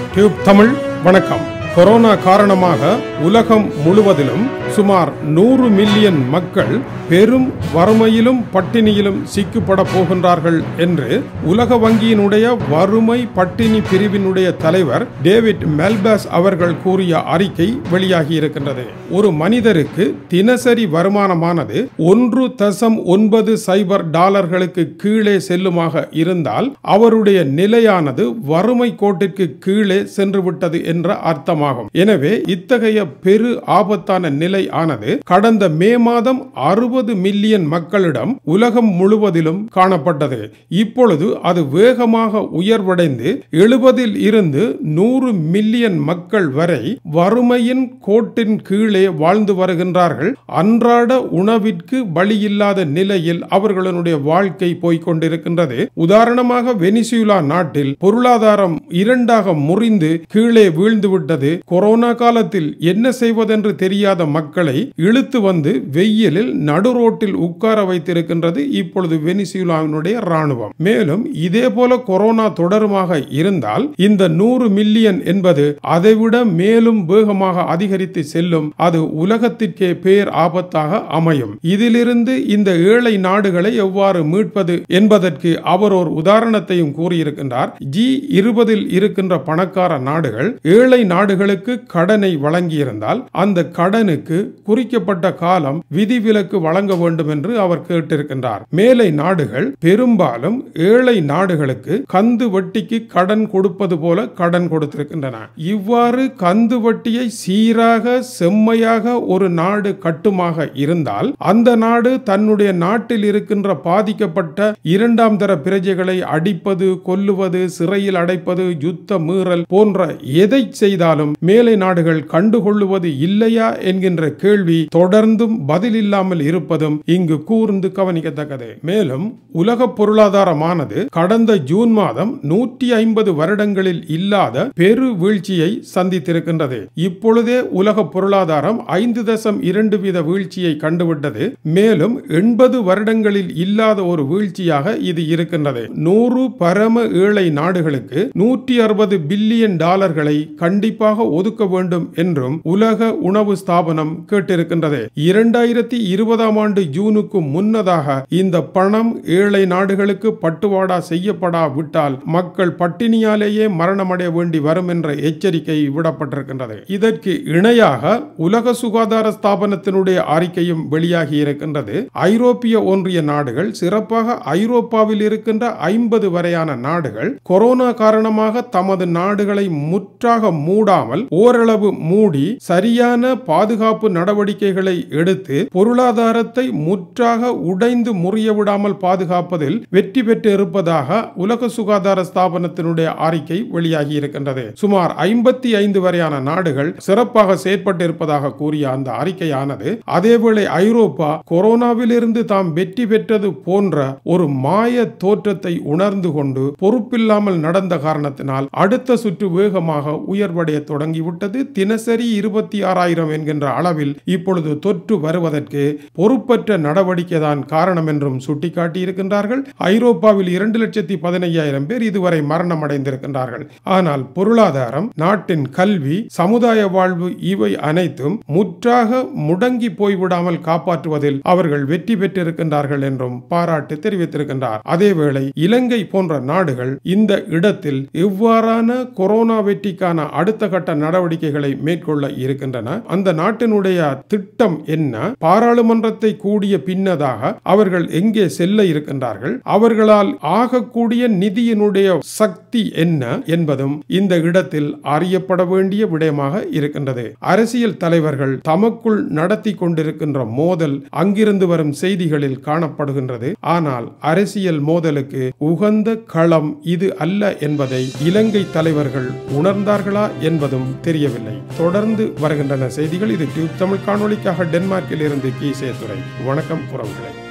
tube Tamil வணக்கம் corona காரணமாக உலகம் முழுவதிலும் சுமார் நூறு மில்லியன் மக்கள் பெரும் வறுமையிலும் பட்டினியிலும் சிக்கப்பட போகின்றார்கள் என்று உலக வங்கியினுடைய வறுமை பட்டினி பிரிவினுடைய தலைவர் டேவிட் மெல்பாஸ் அவர்கள் கூறிய அறிக்கை வெளியாகி இருக்கின்றது ஒரு மனிதருக்கு தினசரி வருமானமானது ஒன்று தசம் ஒன்பது சைபர் டாலர்களுக்கு கீழே செல்லுமாக இருந்தால் அவருடைய நிலையானது வறுமை கோட்டிற்கு கீழே சென்று விட்டது என்ற அர்த்தமாகும் எனவே இத்தகைய பெரு ஆபத்தான நிலை ஆனது கடந்த மே மாதம் அறுபது மில்லியன் மக்களிடம் உலகம் முழுவதிலும் காணப்பட்டது இப்பொழுது அது வேகமாக உயர்வடைந்து எழுபதில் இருந்து நூறு மில்லியன் மக்கள் வரை வறுமையின் கோட்டின் கீழே வாழ்ந்து வருகின்றார்கள் அன்றாட உணவிற்கு வழியில்லாத நிலையில் அவர்களுடைய வாழ்க்கை போய்கொண்டிருக்கின்றது உதாரணமாக வெனிசுலா நாட்டில் பொருளாதாரம் இரண்டாக முறிந்து கீழே வீழ்ந்துவிட்டது கொரோனா காலத்தில் என்ன செய்வதென்று தெரியாத மக்களை இழுத்து வந்து வெயிலில் நடு ரோட்டில் உட்கார வைத்திருக்கின்றது இப்பொழுது வெனிசுலாவினுடைய ராணுவம் மேலும் இதே போல கொரோனா தொடருமாக இருந்தால் இந்த நூறு மில்லியன் என்பது அதைவிட மேலும் வேகமாக அதிகரித்து செல்லும் அது உலகத்திற்கே பேர் ஆபத்தாக அமையும் இதிலிருந்து இந்த ஏழை நாடுகளை எவ்வாறு மீட்பது என்பதற்கு அவர் ஒரு உதாரணத்தையும் கூறியிருக்கின்றார் ஜி இருபதில் இருக்கின்ற பணக்கார நாடுகள் ஏழை நாடுகளுக்கு கடனை வழங்கியிருந்தால் அந்த கடனுக்கு குறிக்கப்பட்ட காலம் விதிவிலக்கு வழங்க வேண்டும் என்று அவர் கேட்டிருக்கின்றார் மேலை நாடுகள் பெரும்பாலும் ஏழை நாடுகளுக்கு கந்து வட்டிக்கு கடன் கொடுப்பது போல கடன் கொடுத்திருக்கின்றன இவ்வாறு கந்து வட்டியை சீராக செம்மையாக ஒரு நாடு கட்டுமாக இருந்தால் அந்த நாடு தன்னுடைய நாட்டில் இருக்கின்ற பாதிக்கப்பட்ட இரண்டாம் தர பிரஜைகளை அடிப்பது கொல்லுவது சிறையில் அடைப்பது யுத்த மீறல் போன்ற எதை செய்தாலும் மேலை நாடுகள் கண்டுகொள்ளுவது இல்லையா என்கின்ற கேள்வி தொடர்ந்தும் பதில் இல்லாமல் இருப்பதும் இங்கு கூர்ந்து கவனிக்கத்தக்கது மேலும் உலக பொருளாதாரமானது கடந்த ஜூன் மாதம் நூற்றி ஐம்பது வருடங்களில் இல்லாத பெரு வீழ்ச்சியை சந்தித்திருக்கின்றது இப்பொழுதே உலக பொருளாதாரம் ஐந்து தசம் இரண்டு வீத வீழ்ச்சியை கண்டுவிட்டது மேலும் எண்பது வருடங்களில் இல்லாத ஒரு வீழ்ச்சியாக இது இருக்கின்றது நூறு பரம ஏழை நாடுகளுக்கு நூற்றி அறுபது பில்லியன் டாலர்களை கண்டிப்பாக ஒதுக்க வேண்டும் என்றும் உலக உணவு ஸ்தாபனம் கேட்டிருக்கின்றது இரண்டாயிரத்தி இருபதாம் ஆண்டு ஜூனுக்கு முன்னதாக இந்த பணம் ஏழை நாடுகளுக்கு பட்டுவாடா செய்யப்படாவிட்டால் மக்கள் பட்டினியாலேயே மரணமடைய வேண்டி வரும் என்ற எச்சரிக்கை விடப்பட்டிருக்கின்றது இதற்கு இணையாக உலக சுகாதார ஸ்தாபனத்தினுடைய அறிக்கையும் வெளியாகி இருக்கின்றது ஐரோப்பிய ஒன்றிய நாடுகள் சிறப்பாக ஐரோப்பாவில் இருக்கின்ற ஐம்பது வரையான நாடுகள் கொரோனா காரணமாக தமது நாடுகளை முற்றாக மூடாமல் ஓரளவு மூடி சரியான பாதுகாப்பு நடவடிக்கைகளை எடுத்து பொருளாதாரத்தை முற்றாக உடைந்து முறிய விடாமல் பாதுகாப்பதில் வெற்றி பெற்று இருப்பதாக உலக சுகாதார ஸ்தாபனத்தினுடைய அறிக்கை வெளியாகி இருக்கின்றது சுமார் ஐம்பத்தி ஐந்து வரையான நாடுகள் சிறப்பாக செயற்பட்டு இருப்பதாக கூறிய அந்த அறிக்கையானது அதேவேளை ஐரோப்பா கொரோனாவில் இருந்து தாம் வெற்றி பெற்றது போன்ற ஒரு மாய தோற்றத்தை உணர்ந்து கொண்டு பொறுப்பில்லாமல் நடந்த காரணத்தினால் அடுத்த சுற்று வேகமாக உயர்வடைய தொடங்கிவிட்டது தினசரி இருபத்தி ஆறாயிரம் என்கின்ற அளவில் இப்பொழுது தொற்று வருவதற்கு பொறுப்பற்ற நடவடிக்கை தான் காரணம் என்றும் சுட்டிக்காட்டி இருக்கின்றார்கள் ஐரோப்பாவில் இரண்டு லட்சத்தி பதினையாயிரம் பேர் இதுவரை மரணம் அடைந்திருக்கின்றார்கள் ஆனால் பொருளாதாரம் நாட்டின் கல்வி சமுதாய வாழ்வு இவை அனைத்தும் முற்றாக முடங்கி போய்விடாமல் காப்பாற்றுவதில் அவர்கள் வெற்றி பெற்றிருக்கின்றார்கள் என்றும் பாராட்டு தெரிவித்திருக்கின்றார் அதேவேளை இலங்கை போன்ற நாடுகள் இந்த இடத்தில் எவ்வாறான கொரோனா வெற்றிக்கான அடுத்த கட்ட நடவடிக்கைகளை மேற்கொள்ள இருக்கின்றன அந்த நாட்டினுடைய திட்டம் என்ன பாராளுமன்றத்தை கூடிய பின்னதாக அவர்கள் எங்கே செல்ல இருக்கின்றார்கள் அவர்களால் ஆகக்கூடிய நிதியினுடைய சக்தி என்ன என்பதும் இந்த இடத்தில் அறியப்பட வேண்டிய விடயமாக இருக்கின்றது அரசியல் தலைவர்கள் தமக்குள் நடத்தி கொண்டிருக்கின்ற மோதல் அங்கிருந்து வரும் செய்திகளில் காணப்படுகின்றது ஆனால் அரசியல் மோதலுக்கு உகந்த களம் இது அல்ல என்பதை இலங்கை தலைவர்கள் உணர்ந்தார்களா என்பதும் தெரியவில்லை தொடர்ந்து வருகின்றன செய்திகள் இது டியூப் தமிழ் காணொளிக்காக டென்மார்க்கில் இருந்து கீசே துறை வணக்கம் உறவுகளே